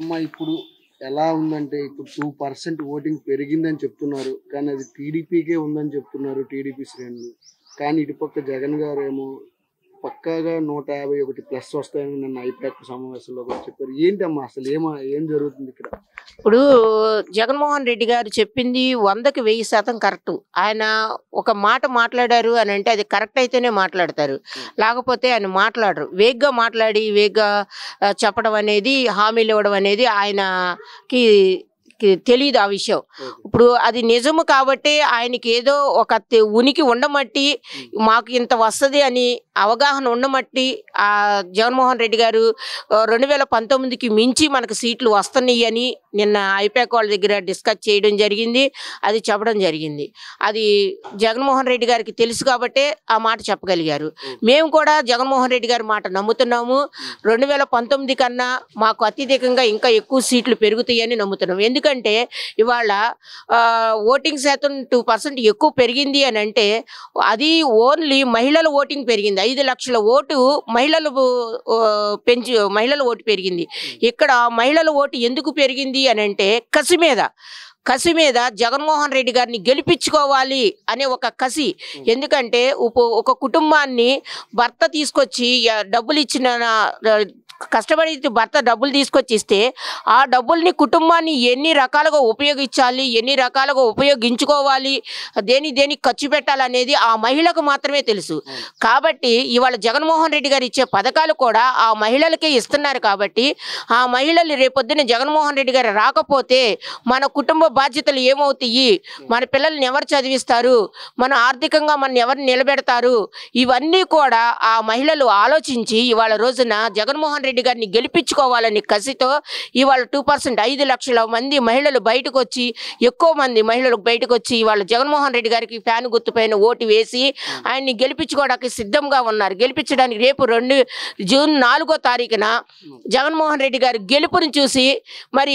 అమ్మ ఇప్పుడు ఎలా ఉందంటే ఇప్పుడు టూ పర్సెంట్ ఓటింగ్ పెరిగిందని చెప్తున్నారు కానీ అది టీడీపీకే ఉందని చెప్తున్నారు టీడీపీ శ్రేణులు కానీ ఇటుపక్క జగన్ గారు ఏమో పక్కాగా నూట యాభై ఒకటి ప్లస్ వస్తాయని నిన్న ఐపాక్ సమావేశంలో కూడా చెప్పారు ఏంటమ్మా అసలు ఏమా ఏం జరుగుతుంది ఇక్కడ ఇప్పుడు జగన్మోహన్ రెడ్డి గారు చెప్పింది వందకి వెయ్యి శాతం కరెక్ట్ ఆయన ఒక మాట మాట్లాడారు అని అంటే అది కరెక్ట్ అయితేనే మాట్లాడతారు లేకపోతే ఆయన మాట్లాడరు వేగ్గా మాట్లాడి వేగ్గా ఆ, చెప్పడం అనేది హామీలు ఇవ్వడం అనేది ఆయనకి కి తెలియదు ఆ విషయం ఇప్పుడు అది నిజము కాబట్టి ఆయనకి ఏదో ఒక తె- ఉనికి ఉండమట్టి మాకు ఇంత వస్తుంది అని అవగాహన ఉండమట్టి ఆ జగన్మోహన్ రెడ్డి గారు రెండు వేల పంతొమ్మిదికి మించి మనకు సీట్లు వస్తున్నాయి అని నిన్న ఐపాక్ వాళ్ళ దగ్గర డిస్కస్ చేయడం జరిగింది అది చెప్పడం జరిగింది అది జగన్మోహన్ రెడ్డి గారికి తెలుసు కాబట్టే ఆ మాట చెప్పగలిగారు మేము కూడా జగన్మోహన్ రెడ్డి గారి మాట నమ్ముతున్నాము రెండు వేల పంతొమ్మిది కన్నా మాకు అత్యధికంగా ఇంకా ఎక్కువ సీట్లు పెరుగుతాయని నమ్ముతున్నాం ఎందుకంటే ఇవాళ ఆ, ఓటింగ్ శాతం టూ పర్సెంట్ ఎక్కువ పెరిగింది అని అంటే అది ఓన్లీ మహిళల ఓటింగ్ పెరిగింది ఐదు లక్షల ఓటు మహిళలు ఆ, పెంచి మహిళల ఓటు పెరిగింది ఇక్కడ మహిళల ఓటు ఎందుకు పెరిగింది అని అంటే కసి మీద కసి మీద జగన్మోహన్ రెడ్డి గారిని గెలిపించుకోవాలి అనే ఒక కసి ఎందుకంటే ఉప- ఒక కుటుంబాన్ని భర్త తీసుకొచ్చి ఆ, డబ్బులు ఇచ్చిన ఆ, కష్టపడి భర్త డబ్బులు తీసుకొచ్చి ఇస్తే ఆ డబ్బుల్ని కుటుంబాన్ని ఎన్ని రకాలుగా ఉపయోగించాలి ఎన్ని రకాలుగా ఉపయోగించుకోవాలి దేని దేనికి ఖర్చు పెట్టాలనేది ఆ మహిళకు మాత్రమే తెలుసు కాబట్టి ఇవాళ జగన్మోహన్ రెడ్డి గారు ఇచ్చే పథకాలు కూడా ఆ మహిళలకే ఇస్తున్నారు కాబట్టి ఆ మహిళలు రేపొద్దున జగన్మోహన్ రెడ్డి గారు రాకపోతే మన కుటుంబ బాధ్యతలు ఏమవుతాయి మన పిల్లల్ని ఎవరు చదివిస్తారు మన ఆర్థికంగా మన ఎవరు నిలబెడతారు ఇవన్నీ కూడా ఆ మహిళలు ఆలోచించి ఇవాళ రోజున జగన్మోహన్ రెడ్డి గారిని గెలిపించుకోవాలని కసితో ఇవాళ టూ పర్సెంట్ ఐదు లక్షల మంది మహిళలు బయటకు వచ్చి ఎక్కువ మంది మహిళలు బయటకు వచ్చి ఇవాళ జగన్మోహన్ రెడ్డి గారికి ఫ్యాన్ గుర్తుపైన ఓటు వేసి ఆయన్ని గెలిపించుకోవడానికి సిద్ధంగా ఉన్నారు గెలిపించడానికి రేపు రెండు జూన్ నాలుగో తారీఖున జగన్మోహన్ రెడ్డి గారి గెలుపుని చూసి మరి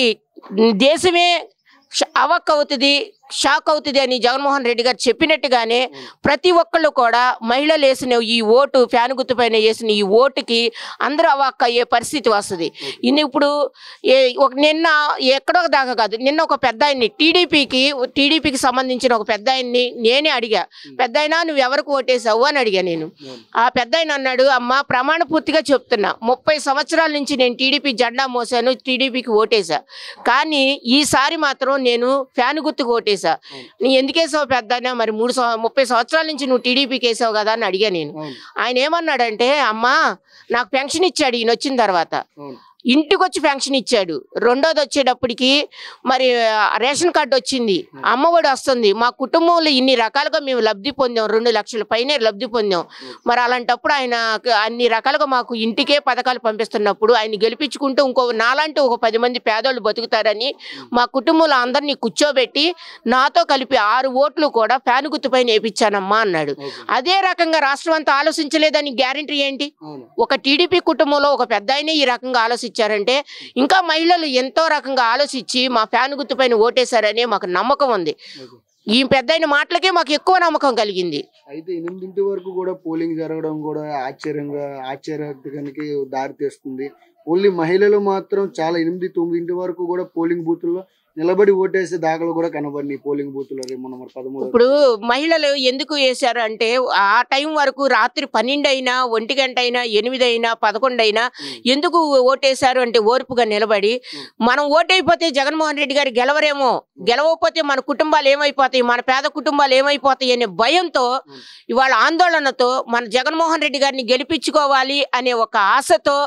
దేశమే ష- అవక్ అవుతుంది షాక్ అవుతుంది అని జగన్మోహన్ రెడ్డి గారు చెప్పినట్టుగానే ప్రతి ఒక్కళ్ళు కూడా మహిళలు వేసిన ఈ ఓటు ఫ్యాన్ గుర్తుపైన వేసిన ఈ ఓటుకి అందరూ అవాక్ అయ్యే పరిస్థితి వస్తుంది ఇన్ని ఇప్పుడు ఏ ఒక నిన్న ఎక్కడో దాకా కాదు నిన్న ఒక పెద్ద ఆయన్ని టీడీపీకి టీడీపీకి సంబంధించిన ఒక పెద్ద ఆయన్ని నేనే అడిగా పెద్ద అయినా నువ్వు ఎవరికి ఓటేసావు అని అడిగా నేను ఆ పెద్ద ఆయన అన్నాడు అమ్మ ప్రమాణ పూర్తిగా చెప్తున్నా ముప్పై సంవత్సరాల నుంచి నేను టీడీపీ జెండా మోసాను టీడీపీకి ఓటేసా కానీ ఈసారి మాత్రం నేను ఫ్యాన్ గుర్తుకు ఓటేసా నీ ఎందుకు వేసావు పెద్ద ఆయన? మరి మూడు సంవ- ముప్పై సంవత్సరాల నుంచి నువ్వు టీడీపీకి వేసావు కదా అని అడిగా నేను అవును ఆయన ఏమన్నాడంటే అమ్మా నాకు పెన్షన్ ఇచ్చాడు ఈయన వచ్చిన తర్వాత అవును ఇంటికి వచ్చి పెన్షన్ ఇచ్చాడు రెండోది వచ్చేటప్పటికి మరి ఆ, రేషన్ కార్డు వచ్చింది అమ్మఒడి వస్తుంది మా కుటుంబంలో ఇన్ని రకాలుగా మేము లబ్ధి పొందాం రెండు లక్షల పైనే లబ్ధి పొందాం మరి అలాంటప్పుడు ఆయన అన్ని రకాలుగా మాకు ఇంటికే పథకాలు పంపిస్తున్నప్పుడు ఆయన గెలిపించుకుంటూ ఇంకో నాలాంటి ఒక పది మంది పేదోళ్ళు బతుకుతారని మా కుటుంబంలో అందరినీ కూర్చోబెట్టి నాతో కలిపి ఆరు ఓట్లు కూడా ఫ్యాన్ గుర్తుపైన వేయించానమ్మా అన్నాడు ఓకే అదే రకంగా రాష్ట్రం అంతా ఆలోచించలేదని గ్యారంటీ ఏంటి అవును ఒక టీడీపీ కుటుంబంలో ఒక పెద్ద ఆయనే ఈ రకంగా ఆలోచించారంటే ఇంకా మహిళలు ఎంతో రకంగా ఆలోచించి మా ఫ్యాన్ గుర్తుపైన ఓటేశారనే మాకు నమ్మకం ఉంది ఓకే ఈ పెద్ద ఆయన మాటలకే మాకు ఎక్కువ నమ్మకం కలిగింది అయితే ఎనిమిదింటి వరకు కూడా పోలింగ్ జరగడం కూడా ఆశ్చర్యంగా ఆశ్చర్యకరానికి దారి తీస్తుంది ఓన్లీ మహిళలు మాత్రం చాలా ఎనిమిది తొమ్మిదింటి వరకు కూడా పోలింగ్ బూతుల్లో నిలబడి ఓటేసే దాఖలు కూడా కనబడినాయి పోలింగ్ బూతుల్లో రేపు మొన్న మరి పదమూడు ఇప్పుడు మహిళలు ఎందుకు వేశారు అంటే ఆ టైం వరకు రాత్రి పన్నెండు అయినా ఒంటి గంట అయినా ఎనిమిది అయినా పదకొండు అయినా ఎందుకు ఓటేశారు అంటే ఓర్పుగా నిలబడి మనం ఓటైపోతే జగన్మోహన్ రెడ్డి గారు గెలవరేమో గెలవకపోతే మన కుటుంబాలు ఏమైపోతాయి మన పేద కుటుంబాలు ఏమైపోతాయి అనే భయంతో ఇవాళ ఆందోళనతో మన జగన్మోహన్ రెడ్డి గారిని గెలిపించుకోవాలి అనే ఒక ఆశతో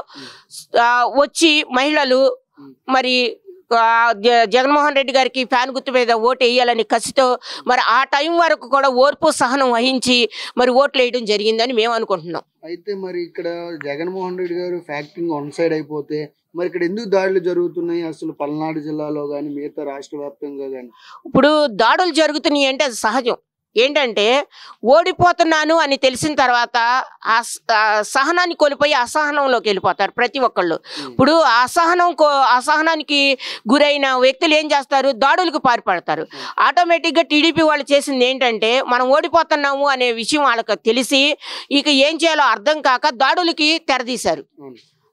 ఆ, వచ్చి మహిళలు మరి ఆ, జ- జగన్మోహన్ రెడ్డి గారికి ఫ్యాన్ గుర్తు మీద ఓటు వేయాలని కసితో మరి ఆ టైం వరకు కూడా ఓర్పు సహనం వహించి మరి ఓట్లు వేయడం జరిగిందని మేము అనుకుంటున్నాం అయితే మరి ఇక్కడ జగన్మోహన్ రెడ్డి గారు ఫ్యాక్టరింగ్ వన్ సైడ్ అయిపోతే మరి ఇక్కడ ఎందుకు దాడులు జరుగుతున్నాయి అసలు పల్నాడు జిల్లాలో కానీ మిగతా రాష్ట్ర వ్యాప్తంగా కానీ ఇప్పుడు దాడులు జరుగుతున్నాయి అంటే అది సహజం ఏంటంటే ఓడిపోతున్నాను అని తెలిసిన తర్వాత ఆ స- ఆ సహనాన్ని కోల్పోయి అసహనంలోకి వెళ్ళిపోతారు ప్రతి ఒక్కళ్ళు ఇప్పుడు ఆ అసహనం కో అసహనానికి గురైన వ్యక్తులు ఏం చేస్తారు దాడులకు పాల్పడతారు ఆటోమేటిక్గా టీడీపీ వాళ్ళు చేసింది ఏంటంటే మనం ఓడిపోతున్నాము అనే విషయం వాళ్ళకి తెలిసి ఇక ఏం చేయాలో అర్థం కాక దాడులకి తెరదీశారు అవును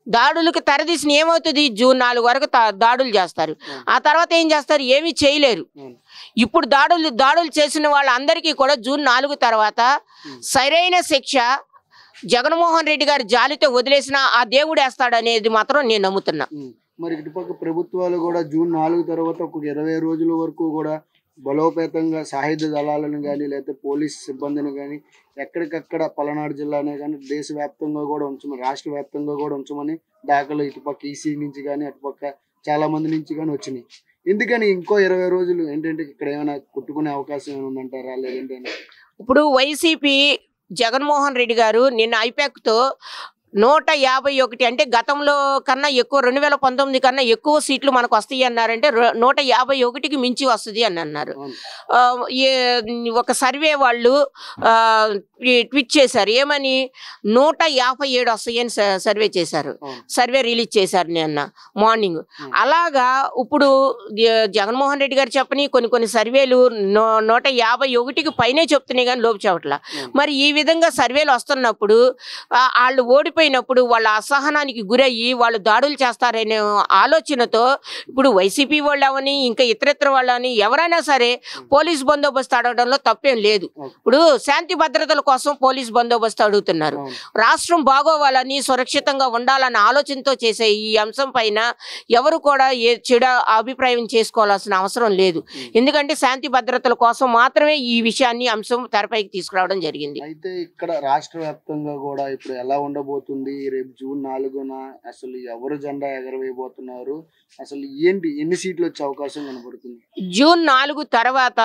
దాడులకు తెరదీసిన ఏమవుతుంది జూన్ నాలుగు వరకు తా- దాడులు చేస్తారు అవును. ఆ తర్వాత ఏం చేస్తారు ఏమీ చేయలేరు అవును. ఇప్పుడు దాడులు దాడులు చేసిన వాళ్ళందరికీ కూడా జూన్ నాలుగు తర్వాత ఉమ్. సరైన శిక్ష జగన్మోహన్ రెడ్డి గారి జాలితో వదిలేసిన ఆ దేవుడు వేస్తాడు అనేది మాత్రం నేను నమ్ముతున్నా ఉమ్. మరి ఇటుపక్క ప్రభుత్వాలు కూడా జూన్ నాలుగు తర్వాత ఒక ఇరవై రోజుల వరకు కూడా బలోపేతంగా సాయుధ దళాలను కానీ లేకపోతే పోలీస్ సిబ్బందిని కానీ ఎక్కడికక్కడ పలనాడు జిల్లానే కానీ దేశవ్యాప్తంగా కూడా ఉంచమని రాష్ట్ర వ్యాప్తంగా కూడా ఉంచమని దాఖలు ఇటుపక్క ఈసీ నుంచి కానీ అటుపక్క చాలా మంది నుంచి కానీ వచ్చినాయి ఎందుకని ఇంకో ఇరవై రోజులు ఏంటంటే ఇక్కడ ఏమైనా కొట్టుకునే అవకాశం ఏమైనా ఉందంటారా లేదంటే ఇప్పుడు వైసీపీ జగన్మోహన్ రెడ్డి గారు నిన్న ఐపాక్తో నూట యాభై ఒకటి అంటే గతంలో కన్నా ఎక్కువ రెండు వేల పంతొమ్మిది కన్నా ఎక్కువ సీట్లు మనకు వస్తాయి అన్నారంటే రొ- నూట యాభై ఒకటికి మించి వస్తుంది అని అన్నారు అవును. ఆ, ఏ- ఒక సర్వే వాళ్ళు ఆ, ఈ ట్వీట్ చేశారు ఏమని నూట యాభై ఏడు వస్తాయని స- సర్వే చేశారు అవును. సర్వే రిలీజ్ చేశారు నిన్న మార్నింగ్ Hmm. అలాగా ఇప్పుడు జ- జగన్మోహన్ రెడ్డి గారు చెప్పని కొన్ని కొన్ని సర్వేలు నూ- నూట యాభై ఒకటికి పైనే చెప్తున్నాయి కానీ లోపు చెప్పట్లా Hmm. మరి ఈ విధంగా సర్వేలు వస్తున్నప్పుడు ఆ, వాళ్ళు ఓడిపోయినప్పుడు వాళ్ళ అసహనానికి గురయ్యి వాళ్ళు దాడులు చేస్తారనే ఆలోచనతో ఇప్పుడు వైసీపీ వాళ్ళు అవని ఇంకా ఇతరితర వాళ్ళని ఎవరైనా సరే పోలీస్ బందోబస్తు అడగడంలో తప్పేం లేదు Okay. ఇప్పుడు శాంతి భద్రతల కోసం పోలీస్ బందోబస్తు అడుగుతున్నారు అవును. రాష్ట్రం బాగోవాలని సురక్షితంగా ఉండాలన్న ఆలోచనతో చేసే ఈ అంశం పైన ఎవరు కూడా ఏ చెడు అభిప్రాయం చేసుకోవాల్సిన అవసరం లేదు Hmm. ఎందుకంటే శాంతి భద్రతల కోసం మాత్రమే ఈ విషయాన్ని అంశం తెరపైకి తీసుకురావడం జరిగింది అయితే ఇక్కడ రాష్ట్ర వ్యాప్తంగా కూడా ఇప్పుడు ఎలా ఉండబోతుంది రేపు జూన్ నాలుగున అసలు ఎవరు జెండా ఎగరవేయబోతున్నారు అసలు ఏంటి ఎన్ని సీట్లు వచ్చే అవకాశం కనబడుతుంది జూన్ నాలుగు తర్వాత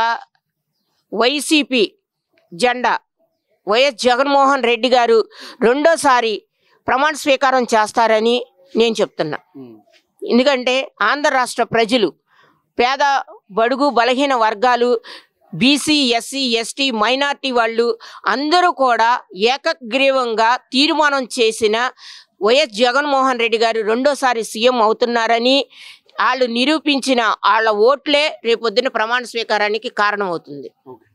వైసీపీ జెండా వైఎస్ జగన్మోహన్ రెడ్డి గారు రెండోసారి ప్రమాణ స్వీకారం చేస్తారని నేను చెప్తున్నా ఉమ్, ఎందుకంటే ఆంధ్ర రాష్ట్ర ప్రజలు పేద బడుగు బలహీన వర్గాలు బీసీ ఎస్సీ ఎస్టీ మైనార్టీ వాళ్ళు అందరూ కూడా ఏకగ్రీవంగా తీర్మానం చేసిన వైఎస్ జగన్మోహన్ రెడ్డి గారు రెండోసారి సీఎం అవుతున్నారని వాళ్ళు నిరూపించిన వాళ్ళ ఓట్లే రేపొద్దున ప్రమాణ స్వీకారానికి కారణమవుతుంది ఓకే